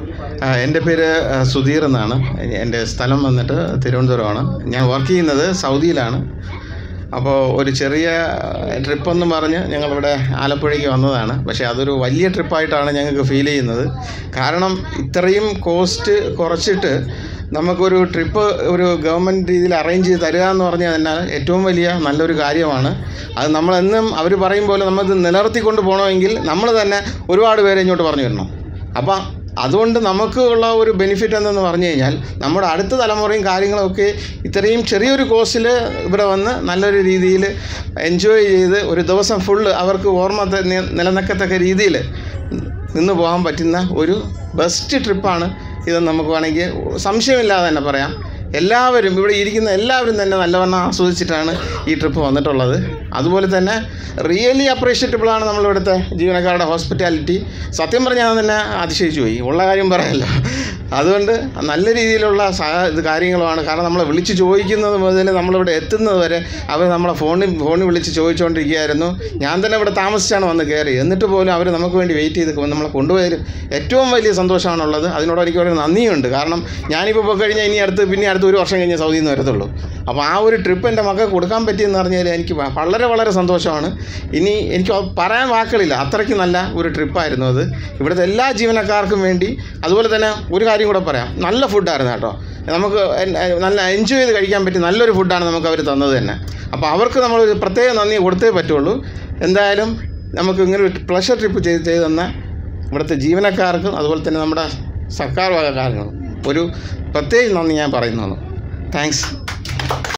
ആ, എൻ്റെ പേര് ആ, സുധീർ എന്നാണ് എൻ്റെ സ്ഥലം വന്നിട്ട് തിരുവനന്തപുരമാണ് ഞാൻ വർക്ക് ചെയ്യുന്നത് സൗദിയിലാണ് അപ്പോൾ ഒരു ചെറിയ ട്രിപ്പ് എന്ന് പറഞ്ഞ് ഞങ്ങളിവിടെ ആലപ്പുഴയ്ക്ക് വന്നതാണ് പക്ഷേ അതൊരു വലിയ ട്രിപ്പായിട്ടാണ് ഞങ്ങൾക്ക് ഫീൽ ചെയ്യുന്നത് കാരണം ഇത്രയും കോസ്റ്റ് കുറച്ചിട്ട് നമുക്കൊരു ട്രിപ്പ് ഒരു ഗവൺമെൻറ് രീതിയിൽ അറേഞ്ച് ചെയ്ത് തരിക എന്ന് പറഞ്ഞാൽ തന്നെ ഏറ്റവും വലിയ നല്ലൊരു കാര്യമാണ് അത് നമ്മളെന്നും അവർ പറയും പോലെ നമ്മളിത് നിലനിർത്തിക്കൊണ്ട് പോകണമെങ്കിൽ നമ്മൾ തന്നെ ഒരുപാട് പേരെ ഇങ്ങോട്ട് പറഞ്ഞു വരണം അപ്പം അതുകൊണ്ട് നമുക്ക് ഉള്ള ഒരു ബെനിഫിറ്റ് എന്തെന്ന് പറഞ്ഞു കഴിഞ്ഞാൽ നമ്മുടെ അടുത്ത തലമുറയും കാര്യങ്ങളൊക്കെ ഇത്രയും ചെറിയൊരു കോസ്റ്റിൽ ഇവിടെ വന്ന് നല്ലൊരു രീതിയിൽ എൻജോയ് ചെയ്ത് ഒരു ദിവസം ഫുള്ള് അവർക്ക് ഓർമ്മ ത- നി- നിലനിൽക്കത്തക്ക രീതിയിൽ നിന്ന് പോകാൻ പറ്റുന്ന ഒരു ബെസ്റ്റ് ട്രിപ്പാണ് ഇതെന്ന് നമുക്ക് വേണമെങ്കിൽ സംശയമില്ലാതെ തന്നെ പറയാം എല്ലാവരും ഇവിടെ ഇരിക്കുന്ന എല്ലാവരും തന്നെ നല്ലവണ്ണം ആസ്വദിച്ചിട്ടാണ് ഈ ട്രിപ്പ് വന്നിട്ടുള്ളത് അതുപോലെ തന്നെ റിയലി അപ്രീഷിയറ്റബിളാണ് നമ്മളിവിടുത്തെ ജീവനക്കാരുടെ ഹോസ്പിറ്റാലിറ്റി സത്യം പറഞ്ഞാൽ തന്നെ അതിശയിച്ചു പോയി ഉള്ള കാര്യം പറയാമല്ലോ അതുകൊണ്ട് നല്ല രീതിയിലുള്ള സഹ ഇത് കാര്യങ്ങളുമാണ് കാരണം നമ്മളെ വിളിച്ച് ചോദിക്കുന്നത് മുതൽ നമ്മളിവിടെ എത്തുന്നത് വരെ അവർ നമ്മളെ ഫോണിൽ ഫോണിൽ വിളിച്ച് ചോദിച്ചുകൊണ്ടിരിക്കുകയായിരുന്നു ഞാൻ തന്നെ ഇവിടെ താമസിച്ചാണ് വന്ന് കയറി എന്നിട്ട് പോലും അവർ നമുക്ക് വേണ്ടി വെയിറ്റ് ചെയ്ത് നമ്മളെ കൊണ്ടുപോയാലും ഏറ്റവും വലിയ സന്തോഷമാണുള്ളത് അതിനോട് എനിക്ക് വളരെ നന്ദിയുണ്ട് കാരണം ഞാനിപ്പോൾ പോയി കഴിഞ്ഞാൽ ഇനി അടുത്ത് പിന്നെ അടുത്ത് ഒരു വർഷം കഴിഞ്ഞ് സൗദിയിൽ നിന്ന് വരത്തുള്ളൂ അപ്പോൾ ആ ഒരു ട്രിപ്പ് എൻ്റെ മക്കൾക്ക് കൊടുക്കാൻ പറ്റിയെന്ന് പറഞ്ഞാൽ എനിക്ക് വ- വളരെ വളരെ സന്തോഷമാണ് ഇനി എനിക്ക് പറയാൻ വാക്കുകളില്ല അത്രയ്ക്ക് നല്ല ഒരു ട്രിപ്പായിരുന്നു അത് ഇവിടുത്തെ എല്ലാ ജീവനക്കാർക്കും വേണ്ടി അതുപോലെ തന്നെ ഒരു കാര്യം കൂടെ പറയാം നല്ല ഫുഡായിരുന്നു കേട്ടോ നമുക്ക് എൻ- എ- നല്ല എൻജോയ് ചെയ്ത് കഴിക്കാൻ പറ്റിയ നല്ലൊരു ഫുഡാണ് നമുക്ക് അവർ തന്നത് തന്നെ അപ്പോൾ അവർക്ക് നമ്മൾ ഒരു പ്രത്യേക നന്ദി കൊടുത്തേ പറ്റുള്ളൂ എന്തായാലും നമുക്ക് ഇങ്ങനെ ഒരു പ്ലഷർ ട്രിപ്പ് ചെയ്ത് ചെയ്ത് തന്ന ഇവിടുത്തെ ജീവനക്കാർക്കും അതുപോലെ തന്നെ നമ്മുടെ സർക്കാർ വക കാര്യങ്ങളും ഒരു പ്രത്യേക നന്ദി ഞാൻ പറയുന്നു താങ്ക്സ്